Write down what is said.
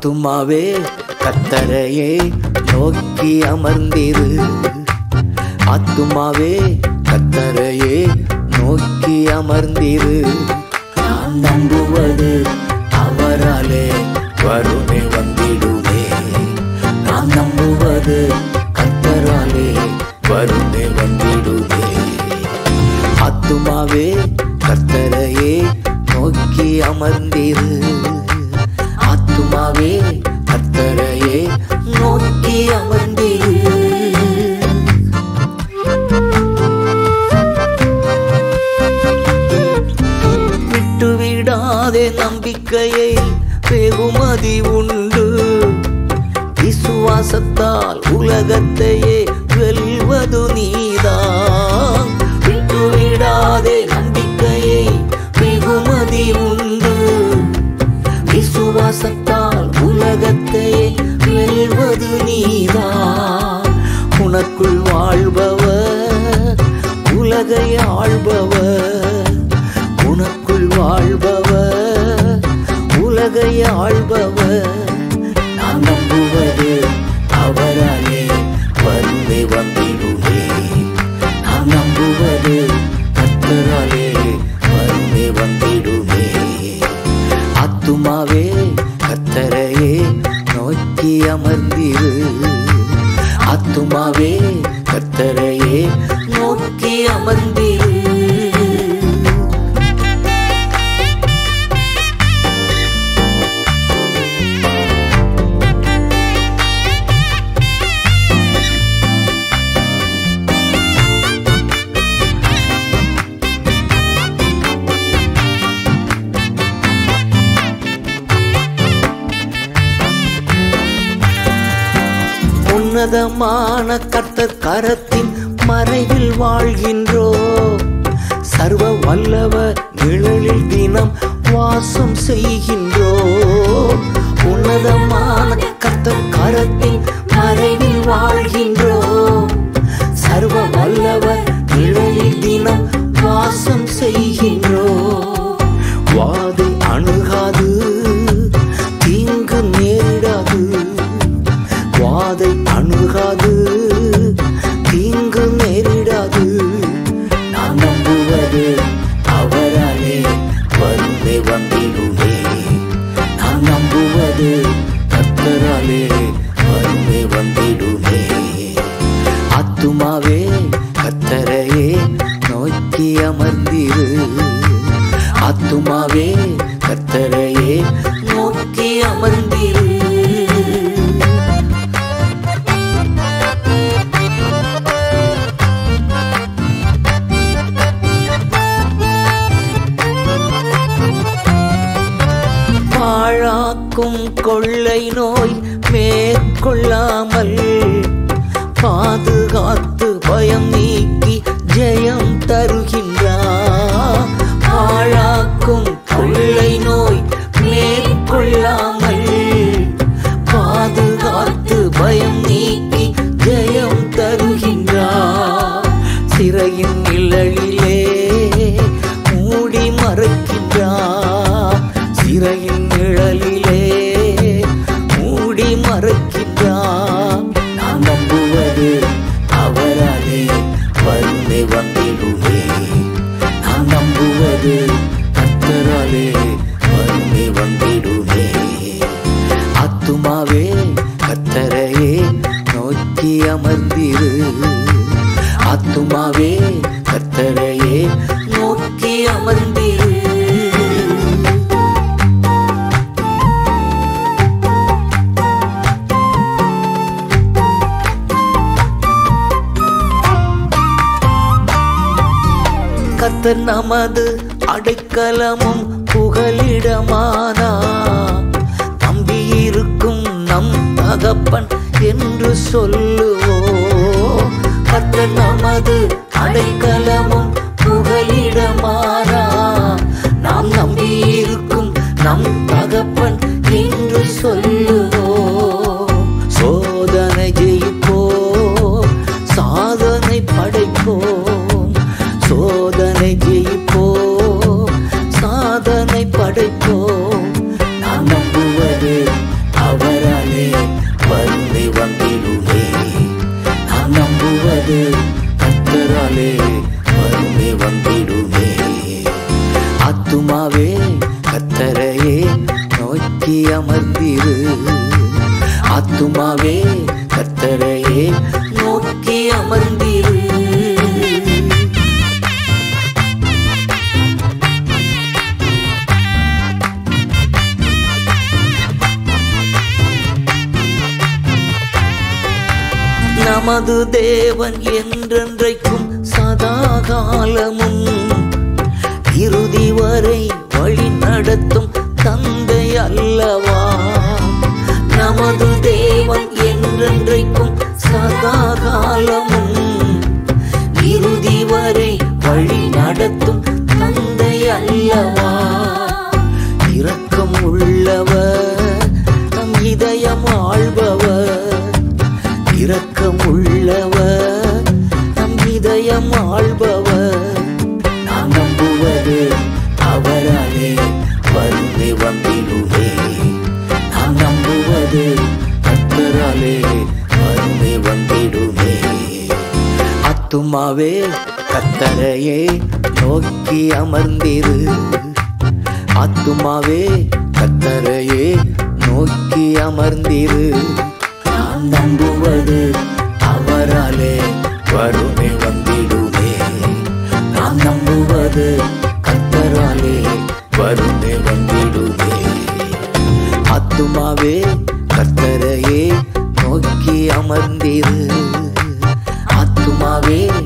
ஆத்துமாவே கத்தரையே நோக்கி அமர்ந்திரு ஆத்துமாவே கத்தரையே நோக்கி அமர்ந்திரு நான் நம்புவது அவராலே வருமே வந்திடுமே நான் நம்புவது கத்தராலே வருமே வந்திடுமே ஆத்துமாவே கர்த்தரையே நோக்கி அமர்ந்திரு ஆத்துமாவே கர்த்தரையே நோக்கி அமர்ந்திரு விட்டுவிடாதே நம்பிக்கையை வெகுமதி உண்டு விசுவாசத்தால் உலகத்தையே வெல்வது நீதான் விட்டுவிடாதே நம்பிக்கையை வெகுமதி உண்டு விசுவாசத்தால் உலகத்தையே வெல்வது நீதான் உனக்குள் வாழ்பவர் உலகை ஆள்பவர் உனக்குள் வாழ்பவர் உலகை ஆள்பவர் நான் நம்புவது அவராலே வருவே வந்திடுமே நான் நம்புவது கத்தராலே வருவே வந்திடுமே ஆத்துமாவே கத்தரையே நோக்கி அமர்ந்திரு ஆத்துமாவே கத்தரையே நோக்கி அமர்ந்திரு உன்னதமான கர்த்தர் கரத்தின் மறைவில் வாழ்கின்றோ சர்வ வல்லவர் நிழலில் தினம் வாசம் செய்கின்றோ உன்னதமான கர்த்தர் கரத்தின் மறைவில் வாழ்கின்றோ சர்வ வல்லவர் நிழலில் தினம் வாசம் செய்கின்றோ வாதை அணுகாது தீங்கு நேரிடாது வாதை அணுகாது தீங்கு நேரிடாது நான் நம்புவது அவராலே வருமே வந்திடுமே நான் நம்புவது கத்தராலே வருமே வந்திடுமே ஆத்துமாவே கத்தரையே நோக்கி அமர்ந்திரு ஆத்துமாவே கத்தரையே நோக்கி அமர்ந்திரு பாழாக்கும் கொள்ளை நோய் மேற்கொள்ளாமல் பாதுகாத்து பயம் நீக்கி ஜெயம் தருகின்றார் பாழாக்கும் கொள்ளை நோய் மேற்கொள்ளாமல் பாதுகாத்து பயம் நீக்கி ஜெயம் தருகின்றார் சிறையின் நிழலிலே மூடி மறைக்கின்றார் சிறையின் நிழலிலே மூடி மறைக்கின்றார் நான் நம்புவது அவராலே வருமே வந்திடுமே நான் நம்புவது கத்தராலே வருமே வந்திடுமே ஆத்துமாவே கத்தரையே நோக்கி அமர்ந்திரு ஆத்துமாவே கத்தரையே நோக்கி அமர்ந்திரு கத்தர் நமது அடைக்கலமும் புகலிடமானா நம்பியிருக்கும் நம் தகப்பன் என்று சொல்லுவோ கத்தர் நமது அடைக்கலமும் புகலிடமானா நாம் நம்பியிருக்கும் நம் தகப்பன் என்று சொல்லுவோ சோதனை ஜெயிப்போம் சாதனை படைப்போம் சோதனை ஜெயிப்போம் சாதனை படைப்போம் நாம் நம்புவது அமர்ந்திரு ஆத்துமாவே கத்தரையே நோக்கி அமர்ந்திரு நமது தேவன் என்றென்றைக்கும் சதா காலமும் இறுதி வரை வழி நடத்தும் தந்தை அல்லவா நமது தேவன் என்றென்றைக்கும் சதா காலமும் இறுதி வரை வழி நடத்தும் தந்தை அல்லவா இரக்கம் உள்ளவர் நம் இதயம் ஆள்பவர் இரக்கம் உள்ளவர் நம் இதயம் ஆள்பவர் நாம் நம்புவது அவராலே வறுமை வந்திடுமே நாம் நம்புவது கத்தராலே வறுமை வந்திடுமே அத்துமாவே கத்தரையே நோக்கி அமர்ந்திரு ஆத்துமாவே கத்தரையே நோக்கி அமர்ந்திரு நாம் நம்புவது அவராலே வறுமை வந்திடுமே நாம் நம்புவது கத்தராலே வறுமை வந்திடுமே ஆத்துமாவே கத்தரையே நோக்கி அமர்ந்திரு ஆத்துமாவே